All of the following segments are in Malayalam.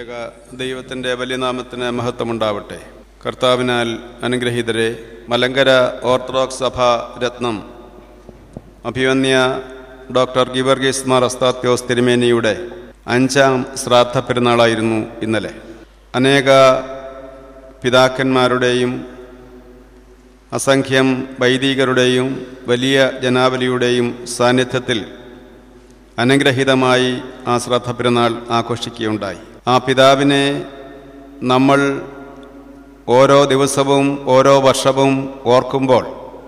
ത്രിയേക ദൈവത്തിൻ്റെ വലിയനാമത്തിന് മഹത്വമുണ്ടാവട്ടെ കർത്താവിനാൽ അനുഗ്രഹീതരെ മലങ്കര ഓർത്തഡോക്സ് സഭ രത്നം അഭിവന്യ ഡോക്ടർ ഗിവർഗീസ് മാർ അസ്താത്യോസ് തിരുമേനിയുടെ അഞ്ചാം ശ്രാദ്ധ പെരുന്നാളായിരുന്നു ഇന്നലെ അനേക പിതാക്കന്മാരുടെയും അസംഖ്യം വൈദികരുടെയും വലിയ ജനാവലിയുടെയും സാന്നിധ്യത്തിൽ അനുഗ്രഹീതമായി ആ ശ്രദ്ധ പെരുന്നാൾ ആഘോഷിക്കുകയുണ്ടായി ആ പിതാവിനെ നമ്മൾ ഓരോ ദിവസവും ഓരോ വർഷവും ഓർക്കുമ്പോൾ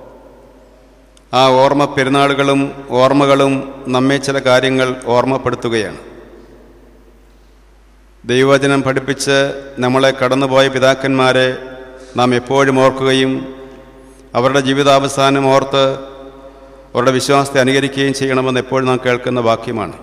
ആ ഓർമ്മ പെരുന്നാളുകളും ഓർമ്മകളും നമ്മെ ചില കാര്യങ്ങൾ ഓർമ്മപ്പെടുത്തുകയാണ് ദൈവവചനം പഠിപ്പിച്ച് നമ്മളെ കടന്നുപോയ പിതാക്കന്മാരെ നാം എപ്പോഴും ഓർക്കുകയും അവരുടെ ജീവിതാവസാനം ഓർത്ത് അവരുടെ വിശ്വാസത്തെ അനുകരിക്കുകയും ചെയ്യണമെന്ന് എപ്പോഴും നാം കേൾക്കുന്ന വാക്യമാണ്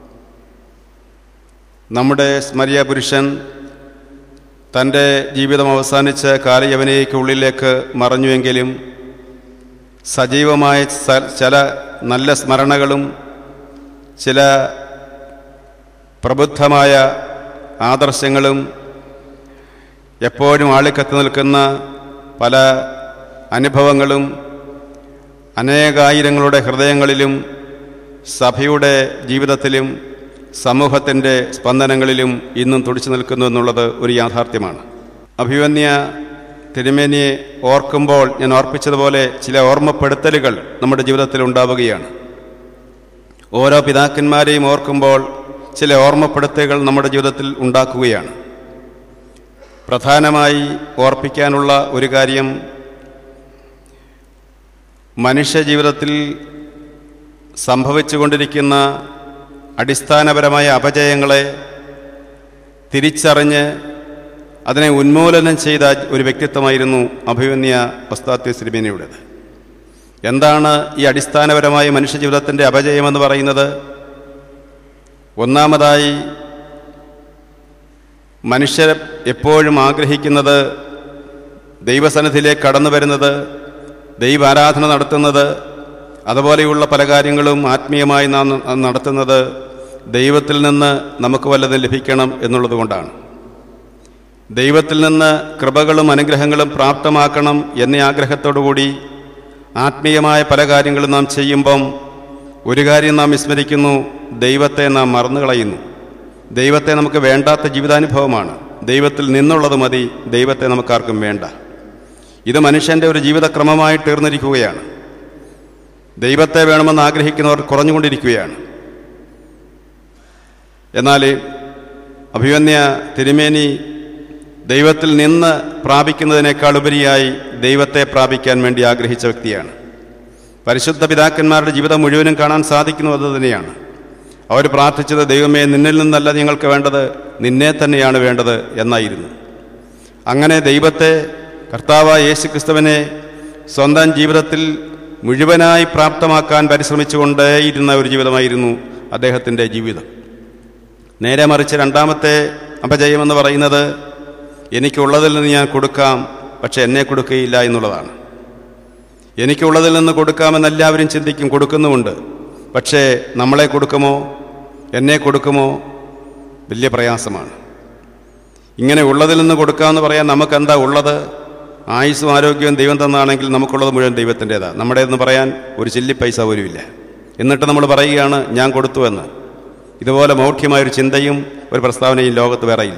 നമ്മുടെ സ്മരിയ പുരുഷൻ തൻ്റെ ജീവിതം അവസാനിച്ച് കാലയവനയ്ക്കുള്ളിലേക്ക് മറഞ്ഞുവെങ്കിലും സജീവമായ സ- ചില നല്ല സ്മരണകളും ചില പ്രബുദ്ധമായ ആദർശങ്ങളും എപ്പോഴും ആളിക്കത്തി നിൽക്കുന്ന പല അനുഭവങ്ങളും അനേകായിരങ്ങളുടെ ഹൃദയങ്ങളിലും സഭയുടെ ജീവിതത്തിലും സമൂഹത്തിൻ്റെ സ്പന്ദനങ്ങളിലും ഇന്നും തുടിച്ചു നിൽക്കുന്നു എന്നുള്ളത് ഒരു യാഥാർത്ഥ്യമാണ് അഭിവന്യ തിരുമേനിയെ ഓർക്കുമ്പോൾ ഞാൻ ഓർപ്പിച്ചതുപോലെ ചില ഓർമ്മപ്പെടുത്തലുകൾ നമ്മുടെ ജീവിതത്തിൽ ഉണ്ടാവുകയാണ് ഓരോ പിതാക്കന്മാരെയും ഓർക്കുമ്പോൾ ചില ഓർമ്മപ്പെടുത്തലുകൾ നമ്മുടെ ജീവിതത്തിൽ ഉണ്ടാക്കുകയാണ് പ്രധാനമായി ഓർപ്പിക്കാനുള്ള ഒരു കാര്യം മനുഷ്യ ജീവിതത്തിൽ സംഭവിച്ചുകൊണ്ടിരിക്കുന്ന അടിസ്ഥാനപരമായ അപജയങ്ങളെ തിരിച്ചറിഞ്ഞ് അതിനെ ഉന്മൂലനം ചെയ്ത ഒരു വ്യക്തിത്വമായിരുന്നു അഭിമന്യ ഒസ്താത്യ സിരിമേനയുടേത് എന്താണ് ഈ അടിസ്ഥാനപരമായ മനുഷ്യജീവിതത്തിൻ്റെ അപജയമെന്ന് പറയുന്നത് ഒന്നാമതായി മനുഷ്യർ എപ്പോഴും ആഗ്രഹിക്കുന്നത് ദൈവസന്നിധിയിലേക്ക് കടന്നു വരുന്നത് ദൈവാരാധന നടത്തുന്നത് അതുപോലെയുള്ള പല കാര്യങ്ങളും ആത്മീയമായി നാം നടത്തുന്നത് ദൈവത്തിൽ നിന്ന് നമുക്ക് വല്ലതും ലഭിക്കണം എന്നുള്ളത് കൊണ്ടാണ് ദൈവത്തിൽ നിന്ന് കൃപകളും അനുഗ്രഹങ്ങളും പ്രാപ്തമാക്കണം എന്ന ആഗ്രഹത്തോടുകൂടി ആത്മീയമായ പല കാര്യങ്ങളും നാം ചെയ്യുമ്പം ഒരു കാര്യം നാം വിസ്മരിക്കുന്നു ദൈവത്തെ നാം മറന്നു കളയുന്നു ദൈവത്തെ നമുക്ക് വേണ്ടാത്ത ജീവിതാനുഭവമാണ് ദൈവത്തിൽ നിന്നുള്ളത് മതി ദൈവത്തെ നമുക്കാർക്കും വേണ്ട ഇത് മനുഷ്യൻ്റെ ഒരു ജീവിതക്രമമായി തീർന്നിരിക്കുകയാണ് ദൈവത്തെ വേണമെന്ന് ആഗ്രഹിക്കുന്നവർ കുറഞ്ഞുകൊണ്ടിരിക്കുകയാണ് എന്നാൽ അഭിവന്യ തിരുമേനി ദൈവത്തിൽ നിന്ന് പ്രാപിക്കുന്നതിനേക്കാൾ ഉപരിയായി ദൈവത്തെ പ്രാപിക്കാൻ വേണ്ടി ആഗ്രഹിച്ച വ്യക്തിയാണ് പരിശുദ്ധ പിതാക്കന്മാരുടെ ജീവിതം മുഴുവനും കാണാൻ സാധിക്കുന്നത് അത് തന്നെയാണ് അവർ പ്രാർത്ഥിച്ചത് ദൈവമേ നിന്നിൽ നിന്നല്ല ഞങ്ങൾക്ക് വേണ്ടത് നിന്നെ തന്നെയാണ് വേണ്ടത് എന്നായിരുന്നു അങ്ങനെ ദൈവത്തെ കർത്താവായ യേശു ക്രിസ്തുവിനെ സ്വന്തം ജീവിതത്തിൽ മുഴുവനായി പ്രാപ്തമാക്കാൻ പരിശ്രമിച്ചുകൊണ്ടേയിരുന്ന ഒരു ജീവിതമായിരുന്നു അദ്ദേഹത്തിൻ്റെ ജീവിതം നേരെ മറിച്ച് രണ്ടാമത്തെ അപജയമെന്ന് പറയുന്നത് എനിക്കുള്ളതിൽ നിന്ന് ഞാൻ കൊടുക്കാം പക്ഷെ എന്നെ കൊടുക്കുകയില്ല എന്നുള്ളതാണ് എനിക്കുള്ളതിൽ നിന്ന് കൊടുക്കാമെന്ന് എല്ലാവരും ചിന്തിക്കും കൊടുക്കുന്നുമുണ്ട് പക്ഷേ നമ്മളെ കൊടുക്കുമോ എന്നെ കൊടുക്കുമോ വലിയ പ്രയാസമാണ് ഇങ്ങനെ ഉള്ളതിൽ നിന്ന് കൊടുക്കാമെന്ന് പറയാൻ നമുക്കെന്താ ഉള്ളത് ആയുസ്സും ആരോഗ്യവും ദൈവം തന്നാണെങ്കിൽ നമുക്കുള്ളത് മുഴുവൻ ദൈവത്തിൻ്റെതാണ് നമ്മുടെ എന്ന് പറയാൻ ഒരു ചില്ലി പൈസ പോലുമില്ല എന്നിട്ട് നമ്മൾ പറയുകയാണ് ഞാൻ കൊടുത്തു എന്ന് ഇതുപോലെ മൗഢ്യമായൊരു ചിന്തയും ഒരു പ്രസ്താവനയും ലോകത്ത് വേറെയില്ല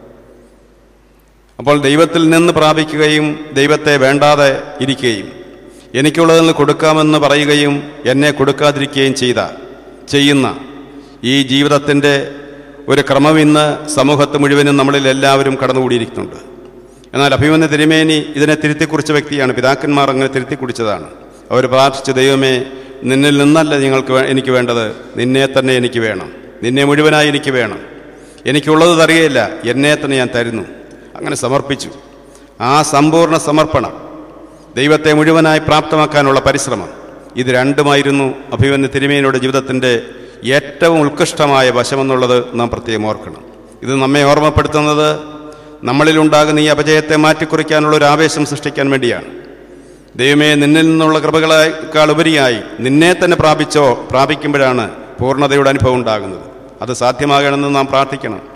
അപ്പോൾ ദൈവത്തിൽ നിന്ന് പ്രാപിക്കുകയും ദൈവത്തെ വേണ്ടാതെ ഇരിക്കുകയും എനിക്കുള്ളതിൽ നിന്ന് കൊടുക്കാമെന്ന് പറയുകയും എന്നെ കൊടുക്കാതിരിക്കുകയും ചെയ്ത ചെയ്യുന്ന ഈ ജീവിതത്തിൻ്റെ ഒരു ക്രമം ഇന്ന് സമൂഹത്ത് മുഴുവനും നമ്മളിൽ എല്ലാവരും കടന്നുകൂടിയിരിക്കുന്നുണ്ട് എന്നാൽ അഭിമന്യ തിരുമേനി ഇതിനെ തിരുത്തിക്കുറിച്ച വ്യക്തിയാണ് പിതാക്കന്മാർ അങ്ങനെ തിരുത്തിക്കുറിച്ചതാണ് അവർ പ്രാർത്ഥിച്ച ദൈവമേ നിന്നിൽ നിന്നല്ല നിങ്ങൾക്ക് വേ- എനിക്ക് വേണ്ടത് നിന്നെ തന്നെ എനിക്ക് വേണം നിന്നെ മുഴുവനായി എനിക്ക് വേണം എനിക്കുള്ളത് തറിയയില്ല എന്നെ തന്നെ ഞാൻ തരുന്നു അങ്ങനെ സമർപ്പിച്ചു ആ സമ്പൂർണ്ണ സമർപ്പണം ദൈവത്തെ മുഴുവനായി പ്രാപ്തമാക്കാനുള്ള പരിശ്രമം ഇത് രണ്ടുമായിരുന്നു അഭിമന്യ തിരുമേനിയുടെ ജീവിതത്തിൻ്റെ ഏറ്റവും ഉത്കൃഷ്ടമായ വശമെന്നുള്ളത് നാം പ്രത്യേകം ഓർക്കണം ഇത് നമ്മെ ഓർമ്മപ്പെടുത്തുന്നത് നമ്മളിലുണ്ടാകുന്ന ഈ അപജയത്തെ മാറ്റിക്കുറിക്കാനുള്ള ഒരു ആവേശം സൃഷ്ടിക്കാൻ വേണ്ടിയാണ് ദൈവമേ നിന്നിൽ നിന്നുള്ള കൃപകളേക്കാൾ ഉപരിയായി നിന്നെ തന്നെ പ്രാപിച്ചോ പ്രാപിക്കുമ്പോഴാണ് പൂർണ്ണതയുടെ അനുഭവം ഉണ്ടാകുന്നത് അത് സാധ്യമാകണമെന്ന് നാം പ്രാർത്ഥിക്കണം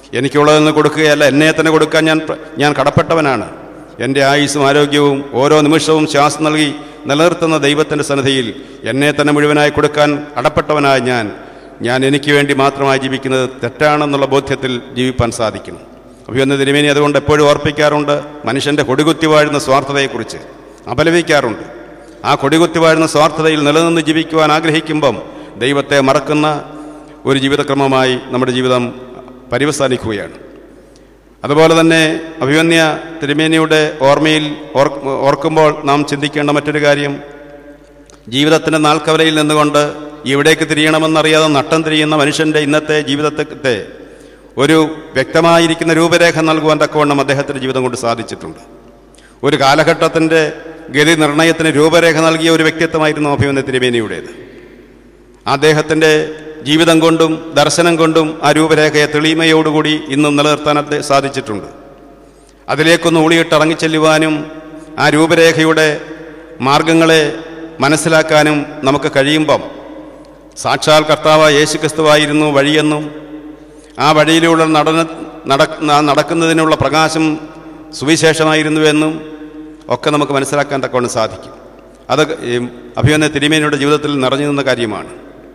എനിക്കുള്ളതെന്ന് കൊടുക്കുകയല്ല എന്നെ തന്നെ കൊടുക്കാൻ ഞാൻ പ്ര- ഞാൻ കടപ്പെട്ടവനാണ് എൻ്റെ ആയുസ്സും ആരോഗ്യവും ഓരോ നിമിഷവും ശ്വാസം നൽകി നിലനിർത്തുന്ന ദൈവത്തിൻ്റെ സന്നിധിയിൽ എന്നെ തന്നെ മുഴുവനായി കൊടുക്കാൻ കടപ്പെട്ടവനായ ഞാൻ ഞാൻ എനിക്ക് വേണ്ടി മാത്രമായി ജീവിക്കുന്നത് തെറ്റാണെന്നുള്ള ബോധ്യത്തിൽ ജീവിപ്പാൻ സാധിക്കണം അഭിവന്ന തിരുമേനി അതുകൊണ്ട് എപ്പോഴും ഓർപ്പിക്കാറുണ്ട് മനുഷ്യൻ്റെ കൊടികുത്തി വാഴുന്ന സ്വാർത്ഥതയെക്കുറിച്ച് അപലപിക്കാറുണ്ട് ആ കൊടികുത്തി വാഴുന്ന സ്വാർത്ഥതയിൽ നിലനിന്ന് ജീവിക്കുവാൻ ആഗ്രഹിക്കുമ്പം ദൈവത്തെ മറക്കുന്ന ഒരു ജീവിതക്രമമായി നമ്മുടെ ജീവിതം പര്യവസാനിക്കുകയാണ് അതുപോലെ തന്നെ അഭിമന്യ തിരുമേനിയുടെ ഓർമ്മയിൽ ഓർ- ഓർക്കുമ്പോൾ നാം ചിന്തിക്കേണ്ട മറ്റൊരു കാര്യം ജീവിതത്തിൻ്റെ നാൾക്കവലയിൽ നിന്നുകൊണ്ട് എവിടേക്ക് തിരിയണമെന്നറിയാതെ നട്ടം തിരിയുന്ന മനുഷ്യൻ്റെ ഇന്നത്തെ ജീവിതത്തെ ഒരു വ്യക്തമായിരിക്കുന്ന രൂപരേഖ നൽകുവാൻ തക്കവണ്ണം അദ്ദേഹത്തിൻ്റെ ജീവിതം കൊണ്ട് സാധിച്ചിട്ടുണ്ട് ഒരു കാലഘട്ടത്തിൻ്റെ ഗതി നിർണയത്തിന് രൂപരേഖ നൽകിയ ഒരു വ്യക്തിത്വമായിരുന്നു അഭിമന്യ തിരുമേനിയുടേത് അദ്ദേഹത്തിൻ്റെ ജീവിതം കൊണ്ടും ദർശനം കൊണ്ടും ആ രൂപരേഖയെ തെളിമയോടുകൂടി ഇന്നും നിലനിർത്താൻ അദ്ദേഹം സാധിച്ചിട്ടുണ്ട് അതിലേക്കൊന്ന് ഊളിയിട്ട് ഇറങ്ങിച്ചെല്ലുവാനും ആ രൂപരേഖയുടെ മാർഗങ്ങളെ മനസ്സിലാക്കാനും നമുക്ക് കഴിയുമ്പം സാക്ഷാൽ കർത്താവ് യേശുക്രിസ്തുവായിരുന്നു വഴിയെന്നും ആ വഴിയിലൂടെ നടന നട- നടക്കുന്നതിനുള്ള പ്രകാശം സുവിശേഷമായിരുന്നുവെന്നും ഒക്കെ നമുക്ക് മനസ്സിലാക്കാൻ തക്കവണ്ണം സാധിക്കും അത് ഈ അഭിമന്യ തിരുമേനിയുടെ ജീവിതത്തിൽ നിറഞ്ഞു നിന്ന കാര്യമാണ്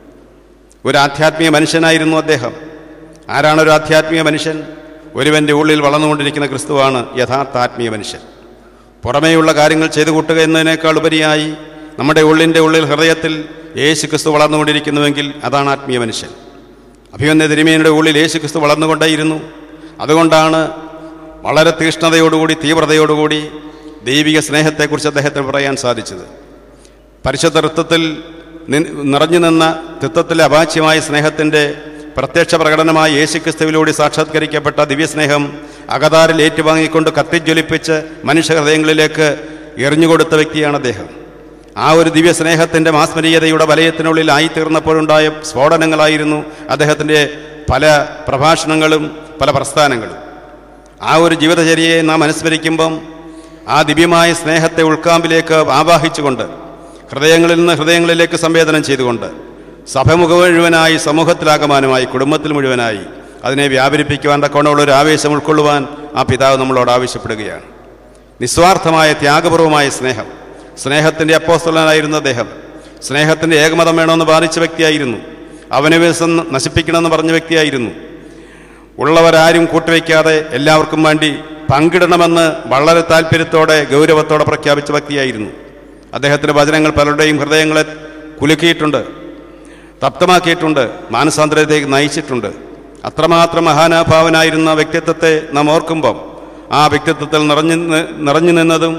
ഒരു ആധ്യാത്മിക മനുഷ്യനായിരുന്നു അദ്ദേഹം ആരാണ് ഒരു ആധ്യാത്മിക മനുഷ്യൻ ഒരുവൻ്റെ ഉള്ളിൽ വളർന്നുകൊണ്ടിരിക്കുന്ന ക്രിസ്തുവാണ് യഥാർത്ഥ ആത്മീയ മനുഷ്യൻ പുറമേയുള്ള കാര്യങ്ങൾ ചെയ്തു കൂട്ടുക എന്നതിനേക്കാൾ ഉപരിയായി നമ്മുടെ ഉള്ളിൻ്റെ ഉള്ളിൽ ഹൃദയത്തിൽ യേശു ക്രിസ്തു വളർന്നുകൊണ്ടിരിക്കുന്നുവെങ്കിൽ അതാണ് ആത്മീയ മനുഷ്യൻ അഭിമന്യ തിരുമേനിയുടെ ഉള്ളിൽ യേശു ക്രിസ്തു വളർന്നുകൊണ്ടേയിരുന്നു അതുകൊണ്ടാണ് വളരെ തീഷ്ണതയോടുകൂടി തീവ്രതയോടുകൂടി ദൈവിക സ്നേഹത്തെക്കുറിച്ച് അദ്ദേഹത്തിന് പറയാൻ സാധിച്ചത് പരിശുദ്ധ തൃത്വത്തിൽ നി- നിറഞ്ഞു നിന്ന തൃത്വത്തിലെ അപാച്യമായ സ്നേഹത്തിൻ്റെ പ്രത്യക്ഷ പ്രകടനമായ യേശുക്രിസ്തുവിലൂടെ സാക്ഷാത്കരിക്കപ്പെട്ട ദിവ്യസ്നേഹം അകതാരിൽ ഏറ്റുവാങ്ങിക്കൊണ്ട് കത്തിജ്വലിപ്പിച്ച് മനുഷ്യഹൃദയങ്ങളിലേക്ക് എറിഞ്ഞുകൊടുത്ത വ്യക്തിയാണ് അദ്ദേഹം ആ ഒരു ദിവ്യസ്നേഹത്തിൻ്റെ മാസ്മരീയതയുടെ വലയത്തിനുള്ളിൽ ആയിത്തീർന്നപ്പോഴുണ്ടായ സ്ഫോടനങ്ങളായിരുന്നു അദ്ദേഹത്തിൻ്റെ പല പ്രഭാഷണങ്ങളും പല പ്രസ്ഥാനങ്ങളും ആ ഒരു ജീവിതചര്യയെ നാം അനുസ്മരിക്കുമ്പം ആ ദിവ്യമായ സ്നേഹത്തെ ഉൾക്കാമ്പിലേക്ക് ആവാഹിച്ചുകൊണ്ട് ഹൃദയങ്ങളിൽ നിന്ന് ഹൃദയങ്ങളിലേക്ക് സംവേദനം ചെയ്തുകൊണ്ട് സഭ മുഴുവനായി സമൂഹത്തിലാകമാനമായി കുടുംബത്തിൽ മുഴുവനായി അതിനെ വ്യാപരിപ്പിക്കുവാൻ തക്കവണ്ണമുള്ള ഒരു ആവേശം ഉൾക്കൊള്ളുവാൻ ആ പിതാവ് നമ്മളോട് ആവശ്യപ്പെടുകയാണ് നിസ്വാർത്ഥമായ ത്യാഗപൂർവമായ സ്നേഹം സ്നേഹത്തിൻ്റെ അപ്പോസ്തലനായിരുന്നു അദ്ദേഹം സ്നേഹത്തിൻ്റെ ഏകമതം വേണമെന്ന് ബാധിച്ച വ്യക്തിയായിരുന്നു അവനവേശം നശിപ്പിക്കണമെന്ന് പറഞ്ഞ വ്യക്തിയായിരുന്നു ഉള്ളവരാരും കൂട്ടുവയ്ക്കാതെ എല്ലാവർക്കും വേണ്ടി പങ്കിടണമെന്ന് വളരെ താല്പര്യത്തോടെ ഗൗരവത്തോടെ പ്രഖ്യാപിച്ച വ്യക്തിയായിരുന്നു അദ്ദേഹത്തിൻ്റെ വചനങ്ങൾ പലരുടെയും ഹൃദയങ്ങളെ കുലുക്കിയിട്ടുണ്ട് തപ്തമാക്കിയിട്ടുണ്ട് മാനസാന്തരത്തേക്ക് നയിച്ചിട്ടുണ്ട് അത്രമാത്രം മഹാനാഭാവനായിരുന്ന വ്യക്തിത്വത്തെ നാം ഓർക്കുമ്പം ആ വ്യക്തിത്വത്തിൽ നിറഞ്ഞു നി- നിറഞ്ഞു നിന്നതും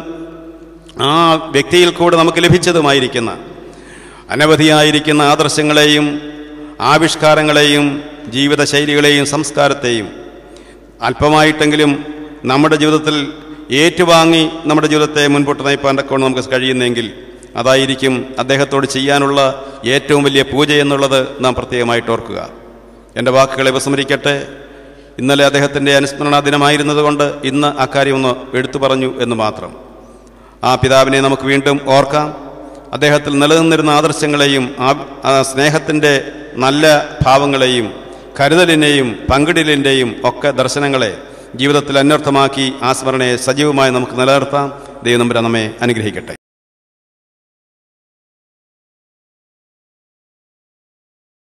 ആ വ്യക്തിയിൽ കൂടെ നമുക്ക് ലഭിച്ചതുമായിരിക്കുന്ന അനവധിയായിരിക്കുന്ന ആദർശങ്ങളെയും ആവിഷ്കാരങ്ങളെയും ജീവിതശൈലികളെയും സംസ്കാരത്തെയും അല്പമായിട്ടെങ്കിലും നമ്മുടെ ജീവിതത്തിൽ ഏറ്റുവാങ്ങി നമ്മുടെ ജീവിതത്തെ മുൻപോട്ട് നയിപ്പാൻ തക്കവണ്ണം നമുക്ക് കഴിയുന്നെങ്കിൽ അതായിരിക്കും അദ്ദേഹത്തോട് ചെയ്യാനുള്ള ഏറ്റവും വലിയ പൂജ എന്നുള്ളത് നാം പ്രത്യേകമായിട്ട് ഓർക്കുക എൻ്റെ വാക്കുകളെ വിസ്മരിക്കട്ടെ ഇന്നലെ അദ്ദേഹത്തിൻ്റെ അനുസ്മരണ ദിനമായിരുന്നതുകൊണ്ട് ഇന്ന് അക്കാര്യം ഒന്ന് എടുത്തു പറഞ്ഞു എന്ന് മാത്രം ആ പിതാവിനെ നമുക്ക് വീണ്ടും ഓർക്കാം അദ്ദേഹത്തിൽ നിലനിന്നിരുന്ന ആദർശങ്ങളെയും ആ ആ സ്നേഹത്തിൻ്റെ നല്ല ഭാവങ്ങളെയും കരുതലിനെയും പങ്കിടലിൻ്റെയും ഒക്കെ ദർശനങ്ങളെ ജീവിതത്തിൽ അന്വർത്ഥമാക്കി ആ സ്മരണയെ സജീവമായി നമുക്ക് നിലനിർത്താം ദൈവം നമ്പുരാൻ നമ്മെ അനുഗ്രഹിക്കട്ടെ